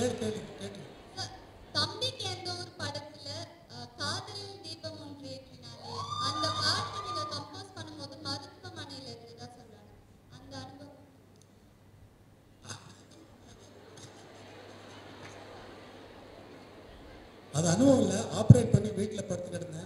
கேளு கேளு கேட்டு சார், தம்பிக்கு எந்த ஒரு படத்துல அஹ், காதலில் தீபம் ஒன்று ஏற்றினாலே அந்த பாட்டு நீங்க கம்போஸ் பண்ணும்போது மருத்துவமனையில இருந்ததா சொல்றாங்க அந்த அனுபவம் அது அனுபவம் இல்லை ஆப்ரேட் பண்ணி வீட்டில் படுத்து கிடந்தேன்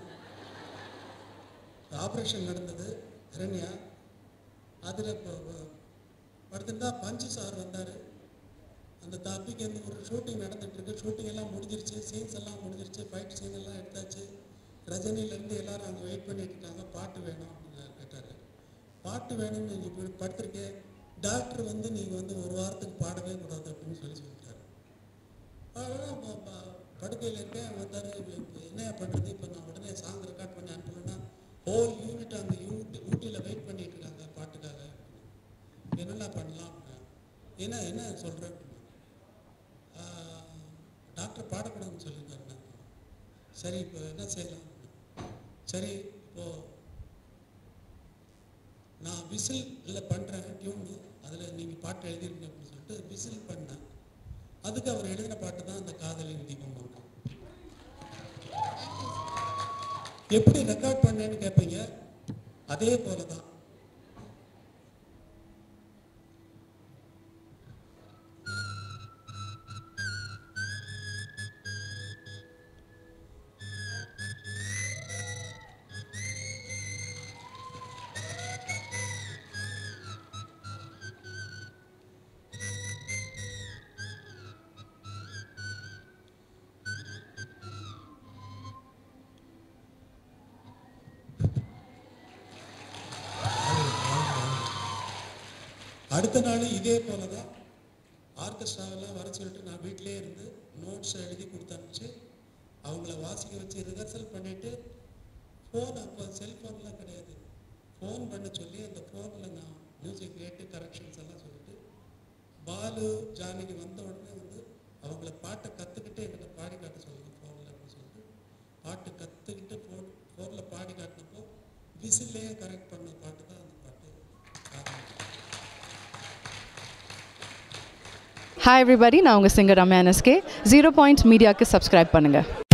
ஆப்ரேஷன் நடந்தது இரண்யா அதில் படுத்துருந்தா பஞ்சு சார் வந்தார் அந்த தம்பிக்கு வந்து ஒரு ஷூட்டிங் நடந்துட்டு இருக்கு ஷூட்டிங் எல்லாம் முடிஞ்சிருச்சு சீன்ஸ் எல்லாம் முடிஞ்சிருச்சு ஃபைட் சீன் எல்லாம் எடுத்தாச்சு ரஜினிலேருந்து எல்லாரும் அங்கே வெயிட் பண்ணிட்டு இருக்காங்க பாட்டு வேணும் அப்படின்னு கேட்டார் பாட்டு வேணும்னு நீங்கள் இப்படி படுத்திருக்கேன் டாக்டர் வந்து நீங்கள் வந்து ஒரு வாரத்துக்கு பாடவே கூடாது அப்படின்னு சொல்லி சொல்லிட்டாரு அதான் ப- ப- படுக்கையில் இருக்கேன் வந்தார் என்ன பண்ணுறது இப்போ நான் உடனே சாங் ரெக்கார்ட் பண்ணி அனுப்பணும்னா ஹோல் யூனிட் அந்த யூனிட் ஊட்டியில் வெயிட் பண்ணிட்டு இருக்காங்க பாட்டுக்காக என்னெல்லாம் பண்ணலாம் அப்படின்னா, என்ன என்ன சொல்கிறேன் டாக்டர் பாடக்கூடாதுன்னு சொல்லியிருக்காருண்ணா சரி இப்போ என்ன செய்யலாம் சரி இப்போது நான் விசில் இதில் பண்ணுறேன் டியூனு அதில் நீங்கள் பாட்டு எழுதிருக்கீங்க அப்படின்னு சொல்லிட்டு விசில் பண்ணேன் அதுக்கு அவர் எழுதின பாட்டு தான் அந்த காதலின் தீபம் ஒன்று எப்படி ரெக்கார்ட் பண்ணேன்னு கேட்பீங்க அதே போல தான் அடுத்த நாள் இதே போல தான் ஆர்கெஸ்ட்ராவெல்லாம் வர சொல்லிட்டு நான் வீட்டிலே இருந்து நோட்ஸ் எழுதி கொடுத்து அனுப்பிச்சு அவங்கள வாசிக்க வச்சு ரிஹர்சல் பண்ணிவிட்டு ஃபோன் அப்போ செல்ஃபோன்லாம் கிடையாது ஃபோன் பண்ண சொல்லி அந்த ஃபோனில் நான் மியூசிக் கேட்டு கரெக்ஷன்ஸ் எல்லாம் சொல்லிட்டு பாலு ஜானகி வந்த உடனே வந்து அவங்கள பாட்டை கற்றுக்கிட்டு என்கிட்ட பாடி காட்ட சொல்லுங்க ஃபோனில் அப்படின்னு சொல்லிட்டு பாட்டு கற்றுக்கிட்டு ஃபோன் ஃபோனில் பாடி காட்டினப்போ விசில்லையே கரெக்ட் பண்ண பாட்டு தான் அந்த பாட்டு காதல். ஹாய் எவ்ரிபடி நான் உங்கள் singer Ramya NSK zero point மீடியாவுக்கு சப்ஸ்கிரைப் பண்ணுங்கள்